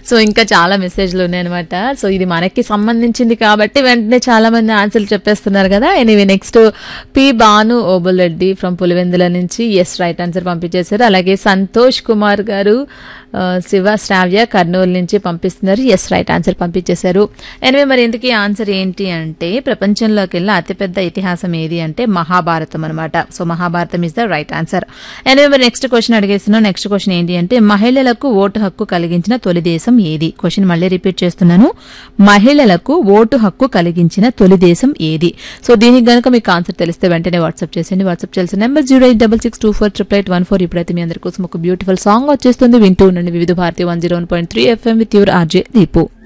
so ఇంకా చాలా మెసేజ్లు ఉన్నాయన్నమాట సో ఇది మనకి సంబంధించింది కాబట్టి వెంటనే చాలా మంది ఆన్సర్లు చెప్పేస్తున్నారు కదా anyway next P Banu Obulareddy from Pulivendula నుంచి ఎస్ రైట్ ఆన్సర్ పంపించేశారు అలాగే సంతోష్ కుమార్ గారు ఆ, శివ శ్రావ్య కర్నూలు నుంచి పంపిస్తున్నారు ఎస్ రైట్ ఆన్సర్ పంపించేశారు ఎనివే మరి ఇంతకీ ఆన్సర్ ఏంటి అంటే ప్రపంచంలోకి వెళ్ళిన అతిపెద్ద ఇతిహాసం ఏది అంటే మహాభారతం అనమాట so Mahabharatam is the right answer anyway మరి నెక్స్ట్ క్వశ్చన్ అడిగేస్తున్నాం నెక్స్ట్ క్వశ్చన్ ఏంటి అంటే మహిళలకు ఓటు హక్కు కలిగించిన తొలి దేశం ఏది క్వశ్చన్ మళ్ళీ రిపీట్ చేస్తున్నాను మహిళలకు ఓటు హక్కు కలిగించిన తొలి దేశం ఏది సో దీనికి గనుక మీకు ఆన్సర్ తెలిస్తే వెంటనే వాట్సాప్ చేసేయండి వాట్సాప్ చేయాల్సిన number zero eight double six two four triple eight one four ఇప్పుడైతే మీ అందరి కోసం ఒక బ్యూటిఫుల్ సాంగ్ వచ్చేస్తుంది వింటూ ఉండండి Vividh Bharati one zero one point three FM with your RJ Deepu